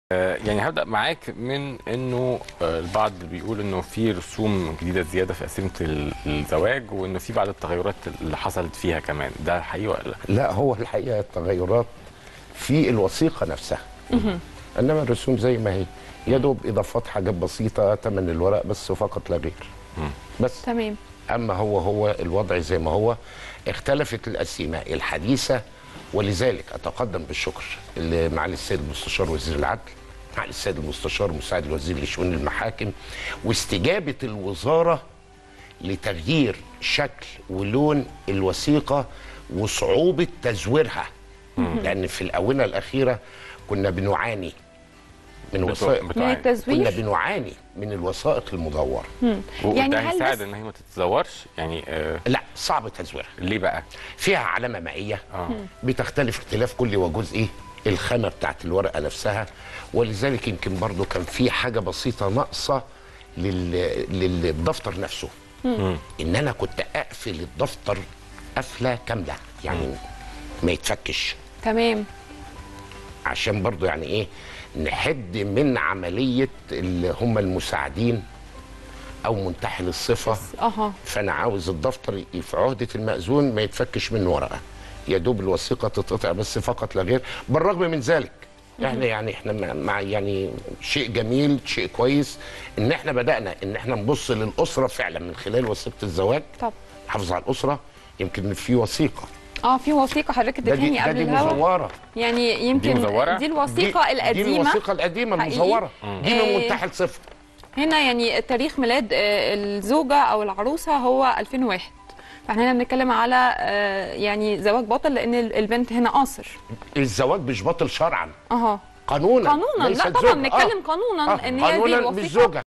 آه، يعني هبدا معاك من انه آه، البعض بيقول انه في رسوم جديده زياده في قسيمه ال- الزواج وانه في بعض التغيرات اللي حصلت فيها كمان ده حقيقي ولا لا؟ لا هو الحقيقه التغيرات في الوثيقه نفسها انما الرسوم زي ما هي يا دوب اضافات حاجات بسيطه ثمن الورق بس فقط لا غير بس تمام اما هو هو الوضع زي ما هو اختلفت القسيمه الحديثه ولذلك اتقدم بالشكر لمعالي السيد المستشار وزير العدل معالي السيد المستشار مساعد الوزير لشؤون المحاكم واستجابه الوزاره لتغيير شكل ولون الوثيقه وصعوبه تزويرها لان في الاونه الاخيره كنا بنعاني من وثائق من بتوع- كنا التزوير بنعاني من الوثائق المدوره وده يعني هل هيساعد بس- ان هي ما تتزورش يعني آه لا صعب تزويرها ليه بقى؟ فيها علامه مائيه اه بتختلف اختلاف كل وجزء الخامه بتاعت الورقه نفسها ولذلك يمكن برضو كان في حاجه بسيطه ناقصه لل... للدفتر نفسه ان انا كنت اقفل الدفتر قفله كامله يعني ما يتفكش تمام عشان برضو يعني ايه نحد من عمليه اللي هم المساعدين او منتحل الصفه اها فانا عاوز الدفتر في عهده المأذون ما يتفكش منه ورقه يا دوب الوثيقه تتقطع بس فقط لا غير بالرغم من ذلك احنا يعني احنا مع- مع يعني شيء جميل شيء كويس ان احنا بدانا ان احنا نبص للاسره فعلا من خلال وثيقه الزواج طب حافظ على الاسره يمكن في وثيقه اه في وثيقه حضرتك ده دي, اديتني ده قبل دي الهوا مزوره يعني يمكن مزورة؟ دي الوثيقه دي, دي القديمه الوثيقه القديمه حقيقي؟ المزوره دي من آه، منتحل صفر هنا يعني تاريخ ميلاد آه، الزوجه او العروسه هو 2001 فاحنا هنا بنتكلم على آه، يعني زواج باطل لان ال- البنت هنا قاصر الزواج مش باطل شرعا اها قانونا قانونا ليست لا طبعا زوجة. بنتكلم قانونا آه. ان هي دي قانونا مش الوثيقه زوجه